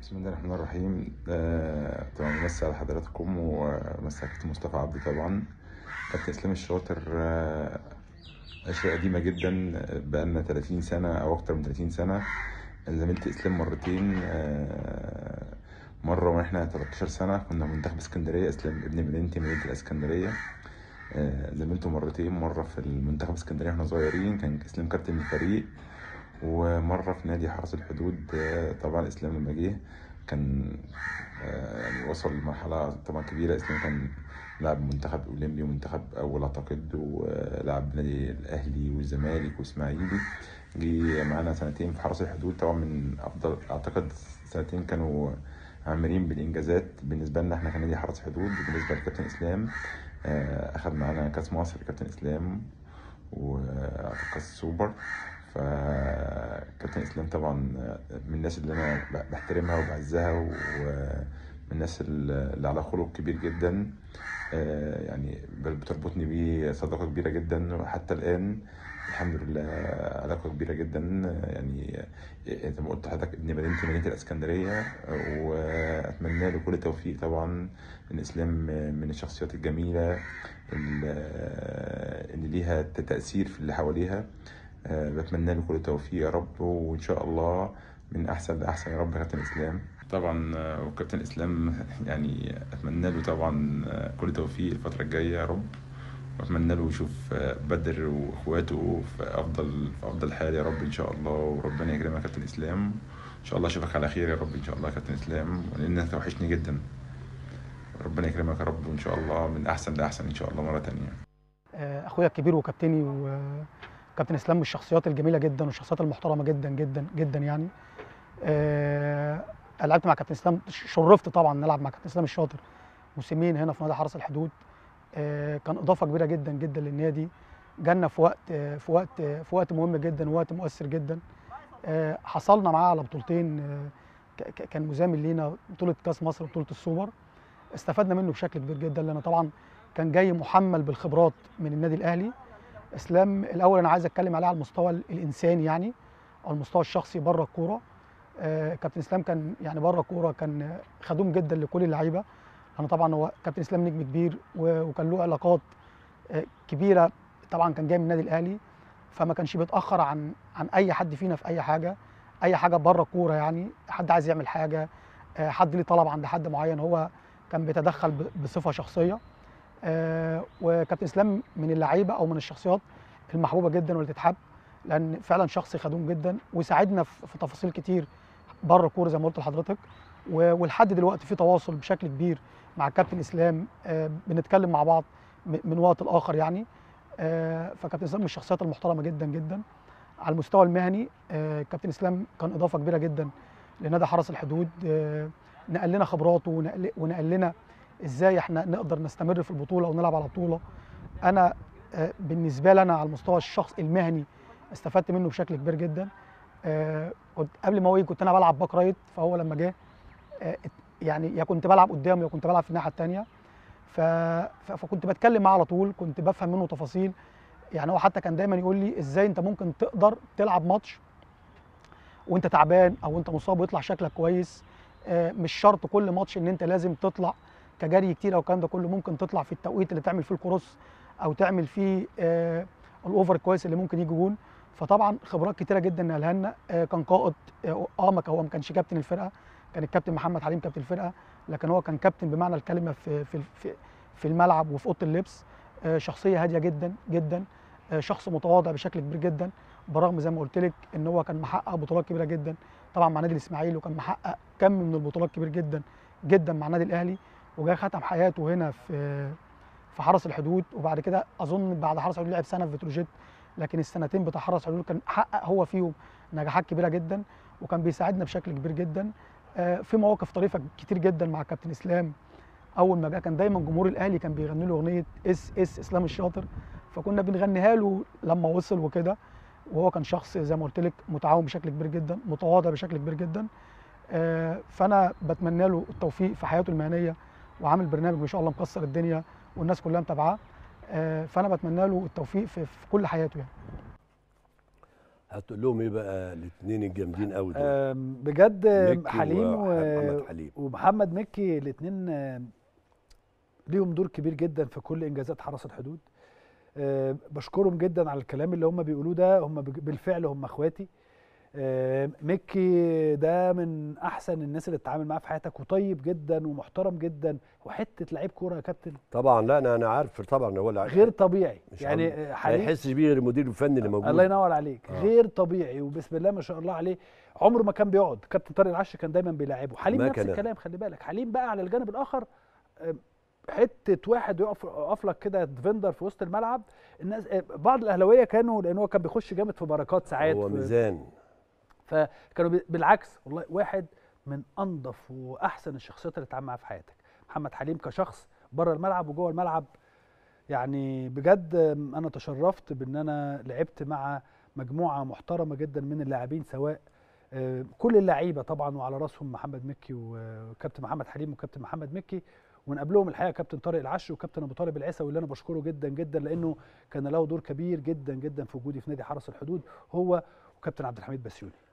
بسم الله الرحمن الرحيم آه، طبعا بمسي على حضراتكم ومسي على كابتن مصطفى عبده طبعا كابتن اسلام الشاطر آه، عشرة قديمة جدا بقالنا 30 سنة أو أكتر من 30 سنة زميلت إسلام مرتين آه، مرة وإحنا 13 سنة كنا منتخب اسكندرية إسلام ابن مدينتي مدينة الإسكندرية آه، زميلته مرتين مرة في المنتخب اسكندرية واحنا صغيرين كان إسلام كابتن الفريق ومرة في نادي حرس الحدود آه، طبعا إسلام لما جه كان آه، يعني وصل لمرحلة طبعا كبيرة إسلام كان لعب منتخب أولمبي ومنتخب أول أعتقد ولعب نادي الأهلي والزمالك وإسماعيلي جه معانا سنتين في حرس الحدود طبعا من أفضل أعتقد سنتين كانوا عامرين بالإنجازات بالنسبة لنا إحنا كنادي حرس حدود وبالنسبة لكابتن إسلام آه، أخد معانا كأس مصر كابتن إسلام وكأس السوبر فكابتن اسلام طبعا من الناس اللي انا بحترمها وبعزها ومن الناس اللي على خلق كبير جدا آه، يعني بتربطني بيه صداقه كبيره جدا وحتى الان الحمد لله علاقه كبيره جدا يعني زي ما قلت لحضرتك ابن مدينتي مدينه الاسكندريه واتمنى له كل التوفيق طبعا ان اسلام من الشخصيات الجميله اللي اللي ليها تاثير في اللي حواليها آه، بتمنى له كل التوفيق يا رب وان شاء الله من احسن لاحسن يا رب يا كابتن اسلام طبعا آه، وكابتن اسلام يعني اتمنى له طبعا آه، كل التوفيق الفتره الجايه يا رب واتمنى له يشوف آه، بدر واخواته في افضل في افضل حال يا رب ان شاء الله وربنا يكرمك يا كابتن اسلام ان شاء الله اشوفك على خير يا رب ان شاء الله يا كابتن اسلام لانك توحشني جدا ربنا يكرمك يا رب وان شاء الله من احسن لاحسن ان شاء الله مره تانية آه، اخويا الكبير وكابتني وكابتن اسلام من الشخصيات الجميله جدا والشخصيات المحترمه جدا جدا جدا يعني آه، أنا لعبت مع كابتن اسلام شرفت طبعا ان العب مع كابتن اسلام الشاطر موسمين هنا في نادي حرس الحدود آه، كان اضافه كبيره جدا جدا للنادي جالنا في وقت آه، في وقت آه، في وقت مهم جدا ووقت مؤثر جدا آه، حصلنا معاه على بطولتين آه، ك- ك- كان مزامل لينا بطوله كاس مصر وبطوله السوبر استفدنا منه بشكل كبير جدا لان طبعا كان جاي محمل بالخبرات من النادي الاهلي اسلام الاول انا عايز اتكلم عليه على المستوى الانساني يعني او المستوى الشخصي بره الكوره آه كابتن اسلام كان يعني بره الكوره كان خدوم جدا لكل اللعيبه انا طبعا هو كابتن اسلام نجم كبير و- وكان له علاقات آه كبيره طبعا كان جاي من النادي الاهلي فما كانش بيتاخر عن عن اي حد فينا في اي حاجه اي حاجه بره الكوره يعني حد عايز يعمل حاجه آه حد ليه طلب عند حد معين هو كان بيتدخل ب- بصفه شخصيه آه، وكابتن اسلام من اللعيبه او من الشخصيات المحبوبه جدا واللي تتحب لان فعلا شخص خدوم جدا وساعدنا في في تفاصيل كتير بره الكوره زي ما قلت لحضرتك و- ولحد دلوقتي في تواصل بشكل كبير مع كابتن اسلام آه، بنتكلم مع بعض م- من وقت لاخر يعني آه، فكابتن اسلام من الشخصيات المحترمه جدا جدا على المستوى المهني آه، كابتن اسلام كان اضافه كبيره جدا لنادي حرس الحدود آه، نقل لنا خبراته ونقل- ونقل لنا ازاي احنا نقدر نستمر في البطوله ونلعب على بطوله انا آه، بالنسبه لي انا على المستوى الشخص المهني استفدت منه بشكل كبير جدا آه، كنت قبل ما هو يجي كنت انا بلعب باك رايت فهو لما جه آه، ات- يعني يا كنت بلعب قدامه يا كنت بلعب في الناحيه الثانيه ف... ف- فكنت بتكلم معاه على طول كنت بفهم منه تفاصيل يعني هو حتى كان دايما يقول لي ازاي انت ممكن تقدر تلعب ماتش وانت تعبان او انت مصاب ويطلع شكلك كويس آه، مش شرط كل ماتش ان انت لازم تطلع كجري كتير او الكلام ده كله ممكن تطلع في التوقيت اللي تعمل فيه الكروس او تعمل فيه آه الاوفر كويس اللي ممكن يجي جون فطبعا خبرات كتيره جدا نقلها لنا آه كان قائد اه آه، ما كان- هو ما كانش كابتن الفرقه كان الكابتن محمد حليم كابتن الفرقه لكن هو كان كابتن بمعنى الكلمه في في في, في الملعب وفي اوضه اللبس آه شخصيه هاديه جدا جدا آه شخص متواضع بشكل كبير جدا برغم زي ما قلت لك ان هو كان محقق بطولات كبيره جدا طبعا مع نادي الاسماعيلي وكان محقق كم من البطولات كبير جدا جدا مع النادي الاهلي وجاي ختم حياته هنا في في حرس الحدود وبعد كده اظن بعد حرس الحدود لعب سنه في بتروجيت لكن السنتين بتاع حرس الحدود كان حقق هو فيهم نجاحات كبيره جدا وكان بيساعدنا بشكل كبير جدا آه، في مواقف طريفه كتير جدا مع كابتن اسلام اول ما جه كان دايما جمهور الاهلي كان بيغني له اغنيه اس اس اسلام الشاطر فكنا بنغنيها له لما وصل وكده وهو كان شخص زي ما قلت لك متعاون بشكل كبير جدا متواضع بشكل كبير جدا آه، فانا بتمنى له التوفيق في حياته المهنيه وعامل برنامج ما شاء الله مكسر الدنيا والناس كلها متابعاه آه، فانا بتمنى له التوفيق في, في كل حياته يعني هتقول لهم ايه بقى الاثنين الجامدين قوي دول آم، بجد ميكي حليم ومحمد حليم ومحمد مكي الاثنين ليهم دور كبير جدا في كل انجازات حرس الحدود آه، بشكرهم جدا على الكلام اللي هم بيقولوه ده هم بج- بالفعل هم اخواتي آه، مكي ده من احسن الناس اللي تتعامل معاه في حياتك وطيب جدا ومحترم جدا وحته لعيب كوره يا كابتن طبعا لا انا انا عارف طبعا هو لعيب غير طبيعي مش يعني عم- آه، ما حليم يحسش بيه غير المدير الفني اللي موجود الله ينور عليك آه. غير طبيعي وبسم الله ما شاء الله عليه عمره ما كان بيقعد كابتن طارق العش كان دايما بيلاعبه حليم ما نفس كان- الكلام خلي بالك حليم بقى على الجانب الاخر آم، حته واحد يقف يقف لك كده ديفندر في وسط الملعب الناس آه، بعض الاهلاويه كانوا لان هو كان بيخش جامد في بركات ساعات هو في- ميزان فكانوا بي- بالعكس والله واحد من انظف واحسن الشخصيات اللي اتعامل معاها في حياتك محمد حليم كشخص بره الملعب وجوه الملعب يعني بجد انا تشرفت بان انا لعبت مع مجموعه محترمه جدا من اللاعبين سواء آه، كل اللعيبه طبعا وعلى راسهم محمد مكي وكابتن محمد حليم وكابتن محمد مكي ومن قبلهم الحقيقه كابتن طارق العش وكابتن ابو طالب العيسوي اللي انا بشكره جدا جدا لانه كان له دور كبير جدا جدا في وجودي في نادي حرس الحدود هو وكابتن عبد الحميد بسيوني